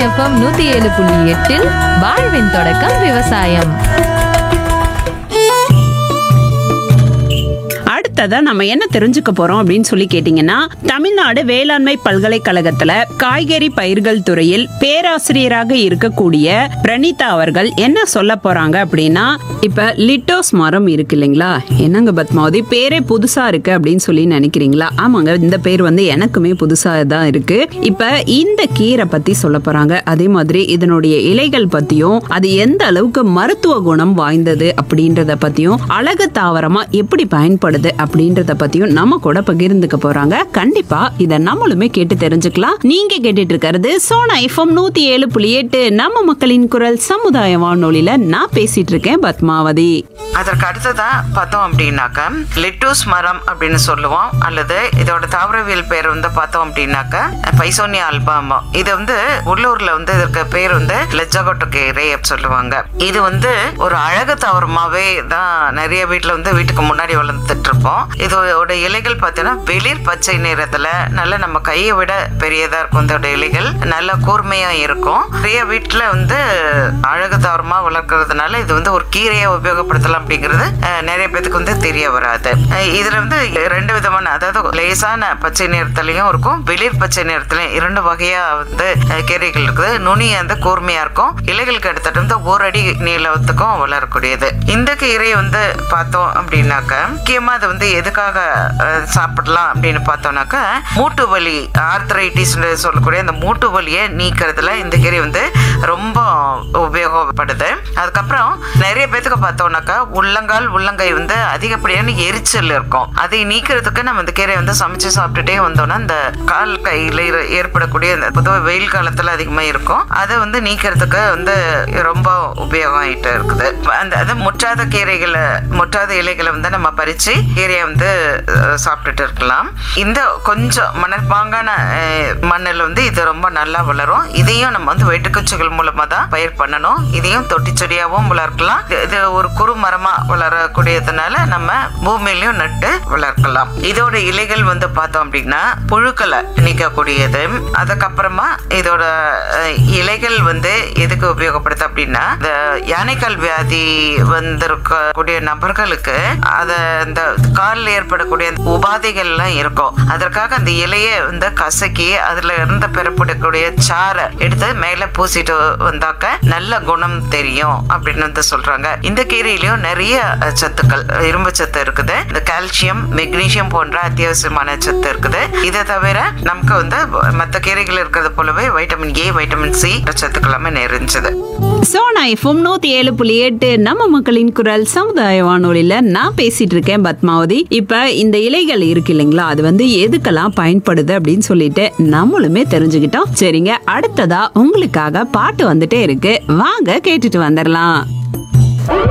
FM நூத்தி ஏழு புள்ளி எட்டில் வாழ்வின் தொடக்கம் விவசாயம் அடுத்ததா நம்ம என்ன தெரிஞ்சுக்க போறோம் அப்படின்னு சொல்லி கேட்டீங்கன்னா தமிழ்நாடு வேளாண்மை பல்கலைக்கழகத்துல காய்கறி பயிர்கள் துறையில் பேராசிரியராக இருக்கக்கூடிய பிரணீதா அவர்கள் என்ன சொல்ல போறாங்க அப்படின்னா இப்ப லிட்டோஸ் மரம் இருக்கு இல்லைங்களா என்னங்க பத்மாவதி பேரே புதுசா இருக்கு அப்படின்னு சொல்லி நினைக்கிறீங்களா ஆமாங்க இந்த பேர் வந்து எனக்குமே புதுசா தான் இருக்கு இப்ப இந்த கீரை பத்தி சொல்ல போறாங்க அதே மாதிரி இதனுடைய இலைகள் பத்தியும் அது எந்த அளவுக்கு மருத்துவ குணம் வாய்ந்தது அப்படின்றத பத்தியும் அழகு தாவரமா எப்படி பயன்படுது அப்படின்றத பத்தியும் நம்ம கூட பகிர்ந்துக்க போறாங்க கண்டிப்பா இத நம்மளுமே கேட்டு தெரிஞ்சுக்கலாம் நீங்க கேட்டுட்டு இருக்கிறது சோனா எஃப்எம் நூத்தி ஏழு புள்ளி எட்டு நம்ம மக்களின் குரல் சமுதாய வானொலியில நான் பேசிட்டு இருக்கேன் பத்மாவதி அதற்கு அடுத்ததா பார்த்தோம் அப்படின்னாக்க லிட்டூஸ் மரம் அப்படின்னு சொல்லுவோம் அல்லது இதோட தாவரவியல் பேர் வந்து பார்த்தோம் அப்படின்னாக்க பைசோனியா அல்பாமோ இது வந்து உள்ளூர்ல வந்து இதற்கு பேர் வந்து லெஜகோட்டோ கீரை அப்படின்னு சொல்லுவாங்க இது வந்து ஒரு அழகு தாவரமாவே தான் நிறைய வீட்டுல வந்து வீட்டுக்கு முன்னாடி வளர்ந்துட்டு இருப்போம் இதோட இலைகள் பார்த்தீங்கன்னா வெளிர் பச்சை நிறத்துல நல்ல நம்ம கையை விட பெரியதா இருக்கும் இதோட இலைகள் நல்ல கூர்மையா இருக்கும் நிறைய வீட்டுல வந்து அழகு தாவரமா வளர்க்கறதுனால இது வந்து ஒரு கீரையை உபயோகப்படுத்தலாம் அப்படிங்கிறது அஹ், நிறைய பேத்துக்கு வந்து தெரிய வராது அஹ், இதுல வந்து ரெண்டு விதமான அதாவது லேசான பச்சை நிறத்துலயும் இருக்கும் வெளிர் பச்சை நிறத்துலயும் இரண்டு வகையா வந்து அஹ், கீரைகள் இருக்குது நுனி வந்து கூர்மையா இருக்கும் இலைகளுக்கு எடுத்துட்டு வந்து ஒரு அடி நீளத்துக்கும் வளரக்கூடியது இந்த கீரை வந்து பார்த்தோம் அப்படின்னாக்க முக்கியமா அது வந்து எதுக்காக அஹ், சாப்பிடலாம் அப்படின்னு பார்த்தோம்னாக்க மூட்டு வலி ஆர்த்தரைட்டிஸ் சொல்லக்கூடிய அந்த மூட்டு வலியை நீக்கிறதுல இந்த கீரை வந்து ரொம்ப உபயோகப்படுது அதுக்கப்புறம் நிறைய பேத்துக்கு பார்த்தோம்னாக்கா உள்ளங்கால் உள்ளங்கை வந்து அதிகப்படியான எரிச்சல் இருக்கும் அதை நீக்கிறதுக்கு நம்ம இந்த கீரையை வந்து சமைச்சு சாப்பிட்டுட்டே வந்தோம்னா இந்த கால் கையில இரு- ஏற்படக்கூடிய இந்த பொதுவாக வெயில் காலத்துல அதிகமா இருக்கும் அதை வந்து நீக்கிறதுக்கு வந்து ரொம்ப உபயோகம் ஆயிட்டு இருக்குது அந்த அது முற்றாத கீரைகளை முற்றாத இலைகளை வந்து நம்ம பறிச்சு கீரையை வந்து அஹ், சாப்பிட்டுட்டு இருக்கலாம் இந்த கொஞ்சம் மணற்பாங்கான அஹ், மண்ணில் வந்து இது ரொம்ப நல்லா வளரும் இதையும் நம்ம வந்து வெட்டுக்குச்சிகள் மூலமா தான் பயிர் பண்ணணும் இதையும் தொட்டி செடியாகவும் வளர்க்கலாம் இது- இது ஒரு குறு மரமா வளரக்கூடியதுனால நம்ம பூமியிலையும் நட்டு வளர்க்கலாம் இதோட இலைகள் வந்து பார்த்தோம் அப்படின்னா புழுக்களை நீக்கக்கூடியது அதுக்கப்புறமா இதோட அஹ், இலைகள் வந்து எதுக்கு உபயோகப்படுது அப்படின்னா இந்த யானைக்கால் வியாதி வந்திருக்கக்கூடிய நபர்களுக்கு அத இந்த காலில் ஏற்படக்கூடிய அந்த உபாதைகள்லாம் இருக்கும் அதற்காக அந்த இலையை வந்து கசக்கி அதுல இருந்து பெறப்படக்கூடிய சாறை எடுத்து மேல பூசிட்டு வந்தாக்க நல்ல குணம் தெரியும் அப்படின்னு வந்து சொல்றாங்க இந்த கீரையிலயும் நிறைய அஹ், சத்துக்கள் இரும்பு சத்து இருக்குது இந்த கால்சியம் மெக்னீசியம் போன்ற அத்தியாவசியமான சத்து இருக்குது இதை தவிர நமக்கு வந்து மற்ற கீரைகள் இருக்கிறது போலவே வைட்டமின் ஏ வைட்டமின் சி சத்துக்கள் எல்லாமே நிறைஞ்சது சோனா எஃப்எம் நூத்தி ஏழு புள்ளி எட்டு நம்ம மக்களின் குரல் சமுதாய வானொலியில நான் பேசிட்டு இருக்கேன் பத்மாவதி இப்ப இந்த இலைகள் இருக்கு இல்லைங்களா அது வந்து எதுக்கெல்லாம் பயன்படுது அப்படின்னு சொல்லிட்டு நம்மளுமே தெரிஞ்சுக்கிட்டோம் சரிங்க அடுத்ததா உங்களுக்காக பாட்டு வந்துட்டே இருக்கு வாங்க கேட்டுட்டு வந்துடலாம்